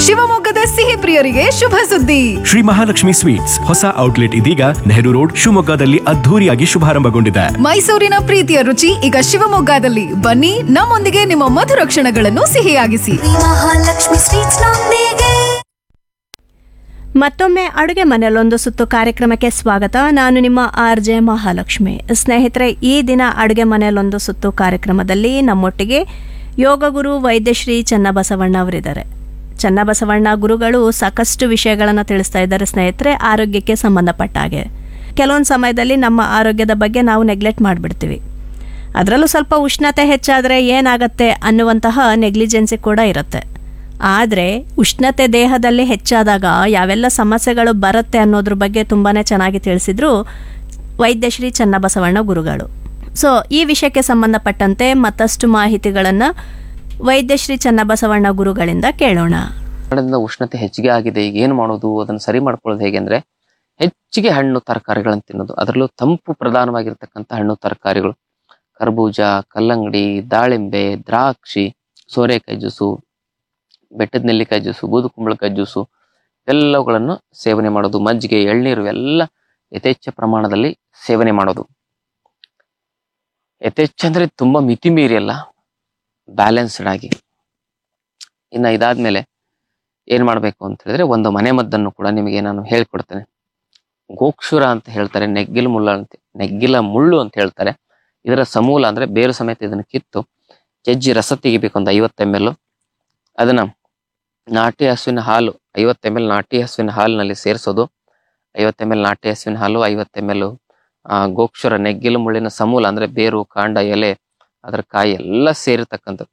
ಶಿವಮೊಗ್ಗದ ಸಿಹಿ ಪ್ರಿಯರಿಗೆ ಶುಭ ಸುದ್ದಿ ಶ್ರೀ ಮಹಾಲಕ್ಷ್ಮಿ ಸ್ವೀಟ್ಸ್ ಹೊಸ ಔಟ್ಲೆಟ್ ಇದೀಗ ನೆಹರು ರೋಡ್ ಶಿವಮೊಗ್ಗದಲ್ಲಿ ಅದ್ಧೂರಿಯಾಗಿ ಶುಭಾರಂಭಗೊಂಡಿದೆ ಮೈಸೂರಿನ ಪ್ರೀತಿಯ ರುಚಿ ಈಗ ಶಿವಮೊಗ್ಗದಲ್ಲಿ ಬನ್ನಿ ನಮ್ಮೊಂದಿಗೆ ನಿಮ್ಮ ಮಧುರ ಕ್ಷಣಗಳನ್ನು ಸಿಹಿಯಾಗಿಸಿ ಮಹಾಲಕ್ಷ್ಮಿ ಸ್ವೀಟ್ಸ್ ನೊಂದಿಗೆ ಮತ್ತೊಮ್ಮೆ ಅಡುಗೆ ಮನೆಯಲ್ಲೊಂದು ಸುತ್ತು ಕಾರ್ಯಕ್ರಮಕ್ಕೆ ಸ್ವಾಗತ ನಾನು ನಿಮ್ಮ ಆರ್ ಜೆ ಮಹಾಲಕ್ಷ್ಮಿ ಸ್ನೇಹಿತರೆ ಈ ದಿನ ಅಡುಗೆ ಮನೆಯಲ್ಲೊಂದು ಸುತ್ತು ಕಾರ್ಯಕ್ರಮದಲ್ಲಿ ನಮ್ಮೊಟ್ಟಿಗೆ ಯೋಗ ಗುರು ವೈದ್ಯಶ್ರೀ ಚನ್ನಬಸವಣ್ಣ ಅವರಿದ್ದಾರೆ ಚನ್ನಬಸವಣ್ಣ ಗುರುಗಳು ಸಾಕಷ್ಟು ವಿಷಯಗಳನ್ನು ತಿಳಿಸ್ತಾ ಇದ್ದಾರೆ ಸ್ನೇಹಿತರೆ ಆರೋಗ್ಯಕ್ಕೆ ಸಂಬಂಧಪಟ್ಟ ಹಾಗೆ ಕೆಲವೊಂದು ಸಮಯದಲ್ಲಿ ನಮ್ಮ ಆರೋಗ್ಯದ ಬಗ್ಗೆ ನಾವು ನೆಗ್ಲೆಕ್ಟ್ ಮಾಡಿಬಿಡ್ತೀವಿ ಅದರಲ್ಲೂ ಸ್ವಲ್ಪ ಉಷ್ಣತೆ ಹೆಚ್ಚಾದರೆ ಏನಾಗತ್ತೆ ಅನ್ನುವಂತಹ ನೆಗ್ಲಿಜೆನ್ಸಿ ಕೂಡ ಇರುತ್ತೆ ಆದರೆ ಉಷ್ಣತೆ ದೇಹದಲ್ಲಿ ಹೆಚ್ಚಾದಾಗ ಯಾವೆಲ್ಲ ಸಮಸ್ಯೆಗಳು ಬರುತ್ತೆ ಅನ್ನೋದ್ರ ಬಗ್ಗೆ ತುಂಬಾ ಚೆನ್ನಾಗಿ ತಿಳಿಸಿದ್ರು ವೈದ್ಯಶ್ರೀ ಚನ್ನಬಸವಣ್ಣ ಗುರುಗಳು ಸೊ ಈ ವಿಷಯಕ್ಕೆ ಸಂಬಂಧಪಟ್ಟಂತೆ ಮತ್ತಷ್ಟು ಮಾಹಿತಿಗಳನ್ನು ವೈದ್ಯಶ್ರೀ ಚನ್ನಬಸವಣ್ಣ ಗುರುಗಳಿಂದ ಕೇಳೋಣ ಕಾರಣದಿಂದ ಉಷ್ಣತೆ ಹೆಚ್ಚಿಗೆ ಆಗಿದೆ ಈಗ ಏನು ಮಾಡೋದು ಅದನ್ನು ಸರಿ ಮಾಡ್ಕೊಳ್ಳೋದು ಹೇಗೆ ಅಂದ್ರೆ ಹೆಚ್ಚಿಗೆ ಹಣ್ಣು ತರಕಾರಿಗಳನ್ನು ತಿನ್ನೋದು ಅದರಲ್ಲೂ ತಂಪು ಪ್ರಧಾನವಾಗಿರ್ತಕ್ಕಂಥ ಹಣ್ಣು ತರಕಾರಿಗಳು ಕರ್ಬೂಜ ಕಲ್ಲಂಗಡಿ ದಾಳಿಂಬೆ ದ್ರಾಕ್ಷಿ ಸೋರೆಕಾಯಿ ಜ್ಯೂಸು ಬೆಟ್ಟದ ನೆಲ್ಲಿಕಾಯಿ ಜ್ಯೂಸು ಬೂದು ಕುಂಬಳಕಾಯಿ ಜ್ಯೂಸು ಎಲ್ಲವುಗಳನ್ನು ಸೇವನೆ ಮಾಡೋದು ಮಜ್ಜಿಗೆ ಎಳ್ನೀರು ಎಲ್ಲ ಯಥೇಚ್ಛ ಪ್ರಮಾಣದಲ್ಲಿ ಸೇವನೆ ಮಾಡೋದು ಯಥೇಚ್ಛ ಅಂದ್ರೆ ತುಂಬಾ ಮಿತಿ ಮೀರಿ ಅಲ್ಲ ಬ್ಯಾಲೆನ್ಸ್ಡ್ ಆಗಿ ಇನ್ನ ಇದಾದ್ಮೇಲೆ ಏನ್ ಮಾಡ್ಬೇಕು ಅಂತ ಹೇಳಿದ್ರೆ ಒಂದು ಮನೆ ಮದ್ದನ್ನು ಕೂಡ ನಿಮಗೆ ನಾನು ಹೇಳ್ಕೊಡ್ತೇನೆ ಗೋಕ್ಷುರ ಅಂತ ಹೇಳ್ತಾರೆ ನೆಗ್ಗಿಲ ಮುಳ್ಳು ಅಂತ ನೆಗ್ಗಿಲ ಮುಳ್ಳು ಅಂತ ಹೇಳ್ತಾರೆ ಇದರ ಸಮೂಲ ಅಂದ್ರೆ ಬೇರು ಸಮೇತ ಇದನ್ನು ಕಿತ್ತು ಜಜ್ಜಿ ರಸ ತೆಗಿಬೇಕು ಒಂದು ಐವತ್ತು ಎಮ್ ಎಲ್ ಅದನ್ನ ನಾಟಿ ಹಸುವಿನ ಹಾಲು ಐವತ್ತು ಎಮ್ ಎಲ್ ನಾಟಿ ಹಸುವಿನ ಹಾಲಿನಲ್ಲಿ ಸೇರಿಸೋದು ಐವತ್ತು ಎಮ್ ಎಲ್ ನಾಟಿ ಹಸುವಿನ ಹಾಲು ಐವತ್ತು ಎಮ್ ಎಲ್ ಗೋಕ್ಷುರ ನೆಗ್ಗಿಲ ಮುಳ್ಳಿನ ಸಮೂಲ ಅಂದ್ರೆ ಬೇರು ಕಾಂಡ ಎಲೆ ಅದರ ಕಾಯಿ ಎಲ್ಲ ಸೇರಿರ್ತಕ್ಕಂಥದ್ದು